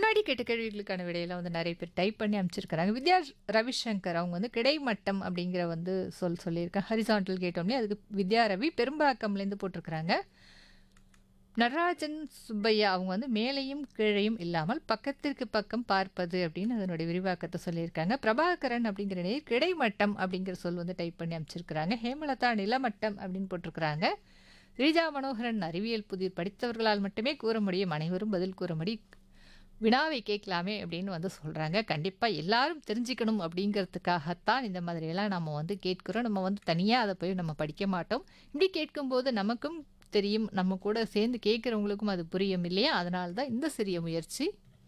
முன்னாடி கேட்ட கேள்விகளுக்கான விடையில வந்து நிறைய பேர் டைப் பண்ணி அமைச்சிருக்கிறாங்க வித்யா ரவிசங்கர் அவங்க வந்து கிடைமட்டம் அப்படிங்கிற வந்து சொல் சொல்லியிருக்காங்க ஹரிசாண்டல் கேட்டோம்னே அதுக்கு வித்யா ரவி பெரும்பாக்கம்லேருந்து போட்டிருக்கிறாங்க நடராஜன் சுப்பையா அவங்க வந்து மேலேயும் கீழையும் இல்லாமல் பக்கத்திற்கு பக்கம் பார்ப்பது அப்படின்னு அதனுடைய விரிவாக்கத்தை சொல்லியிருக்காங்க பிரபாகரன் அப்படிங்கிற நேர் கிடைமட்டம் அப்படிங்கிற சொல் வந்து டைப் பண்ணி அமைச்சிருக்கிறாங்க ஹேமலதா நிலமட்டம் அப்படின்னு போட்டிருக்கிறாங்க ரீஜா மனோகரன் அறிவியல் புதிர் படித்தவர்களால் மட்டுமே கூற முடியும் அனைவரும் பதில் கூற முடி வினாவை கேட்கலாமே அப்படின்னு வந்து சொல்கிறாங்க கண்டிப்பாக எல்லாரும் தெரிஞ்சுக்கணும் அப்படிங்கிறதுக்காகத்தான் இந்த மாதிரியெல்லாம் நம்ம வந்து கேட்குறோம் நம்ம வந்து தனியாக அதை போய் நம்ம படிக்க மாட்டோம் இப்படி கேட்கும்போது நமக்கும் தெரியும் நம்ம கூட சேர்ந்து கேட்குறவங்களுக்கும் அது புரியும் இல்லையா அதனால தான் இந்த சிறிய முயற்சி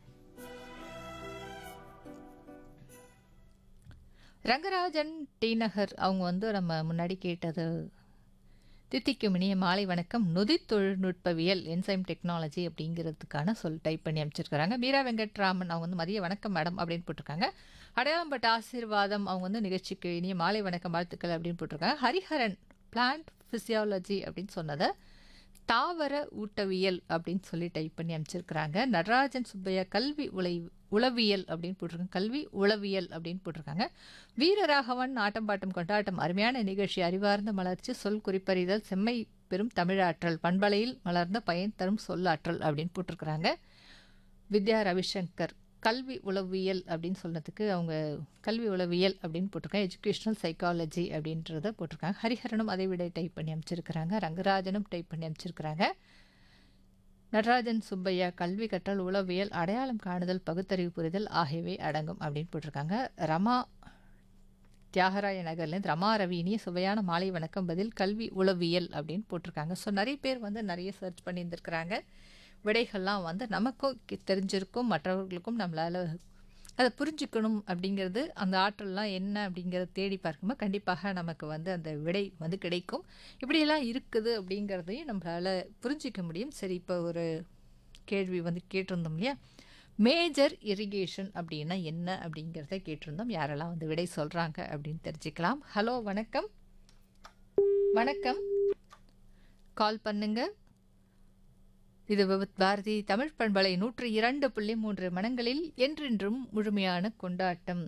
ரங்கராஜன் டி நகர் அவங்க வந்து நம்ம முன்னாடி கேட்டது தித்திக்கும் இனிய மாலை வணக்கம் நொதி தொழில்நுட்பவியல் என்சைம் டெக்னாலஜி அப்படிங்கிறதுக்கான சொல் டைப் பண்ணி அமைச்சிருக்கிறாங்க மீரா வெங்கட்ராமன் அவங்க வந்து மதிய வணக்கம் மேடம் அப்படின்னு போட்டிருக்காங்க அடையாளம்பட்ட ஆசீர்வாதம் அவங்க வந்து நிகழ்ச்சிக்கு இனிய மாலை வணக்கம் வாழ்த்துக்கள் அப்படின்னு போட்டிருக்காங்க ஹரிஹரன் பிளான்ட் ஃபிசியாலஜி அப்படின்னு சொன்னதை தாவர ஊட்டவியல் அப்படின்னு சொல்லி டைப் பண்ணி அமைச்சிருக்கிறாங்க நடராஜன் சுப்பையா கல்வி உலை உளவியல் அப்படின்னு போட்டிருக்காங்க கல்வி உளவியல் அப்படின்னு போட்டிருக்காங்க வீரராகவன் ஆட்டம் பாட்டம் கொண்டாட்டம் அருமையான நிகழ்ச்சி அறிவார்ந்த மலர்ச்சி சொல் குறிப்பறிதல் செம்மை பெரும் தமிழாற்றல் பண்பலையில் மலர்ந்த பயன் தரும் சொல்லாற்றல் அப்படின்னு போட்டிருக்கிறாங்க வித்யா ரவிசங்கர் கல்வி உளவியல் அப்படின்னு சொன்னதுக்கு அவங்க கல்வி உளவியல் அப்படின்னு போட்டிருக்காங்க எஜுகேஷ்னல் சைக்காலஜி அப்படின்றத போட்டிருக்காங்க ஹரிஹரனும் அதை விட டைப் பண்ணி அமைச்சிருக்கிறாங்க ரங்கராஜனும் டைப் பண்ணி அமைச்சிருக்கிறாங்க நடராஜன் சுப்பையா கல்வி கற்றல் உளவியல் அடையாளம் காணுதல் பகுத்தறிவு புரிதல் ஆகியவை அடங்கும் அப்படின்னு போட்டிருக்காங்க ரமா தியாகராய நகர்லேருந்து ரமா ரவி இனிய சுவையான மாலை வணக்கம் பதில் கல்வி உளவியல் அப்படின்னு போட்டிருக்காங்க ஸோ நிறைய பேர் வந்து நிறைய சர்ச் பண்ணி இருந்திருக்கிறாங்க விடைகள்லாம் வந்து நமக்கும் கி- தெரிஞ்சிருக்கும் மற்றவர்களுக்கும் நம்மளால் அதை புரிஞ்சுக்கணும் அப்படிங்கிறது அந்த ஆற்றல்லாம் என்ன அப்படிங்கிறத தேடி பார்க்கும்போது கண்டிப்பாக நமக்கு வந்து அந்த விடை வந்து கிடைக்கும் இப்படியெல்லாம் இருக்குது அப்படிங்கிறதையும் நம்மளால் புரிஞ்சிக்க முடியும் சரி இப்போ ஒரு கேள்வி வந்து கேட்டிருந்தோம் இல்லையா மேஜர் இரிகேஷன் அப்படின்னா என்ன அப்படிங்கிறத கேட்டிருந்தோம் யாரெல்லாம் வந்து விடை சொல்கிறாங்க அப்படின்னு தெரிஞ்சுக்கலாம் ஹலோ வணக்கம் வணக்கம் கால் பண்ணுங்க இது விவித் பாரதி தமிழ் பண்பலை நூற்றி இரண்டு புள்ளி மூன்று மனங்களில் என்றென்றும் முழுமையான கொண்டாட்டம்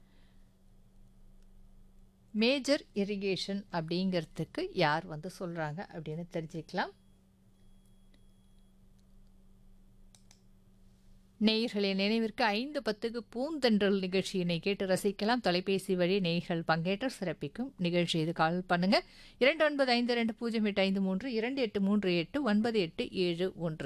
மேஜர் இரிகேஷன் அப்படிங்கிறதுக்கு யார் வந்து சொல்கிறாங்க அப்படின்னு தெரிஞ்சுக்கலாம் நேயர்களின் நினைவிற்கு ஐந்து பத்துக்கு பூந்தென்றல் நிகழ்ச்சியினை கேட்டு ரசிக்கலாம் தொலைபேசி வழி நேயர்கள் பங்கேற்று சிறப்பிக்கும் நிகழ்ச்சி இது கால் பண்ணுங்க இரண்டு ஒன்பது ஐந்து ரெண்டு பூஜ்ஜியம் எட்டு ஐந்து மூன்று இரண்டு எட்டு மூன்று எட்டு ஒன்பது எட்டு ஏழு ஒன்று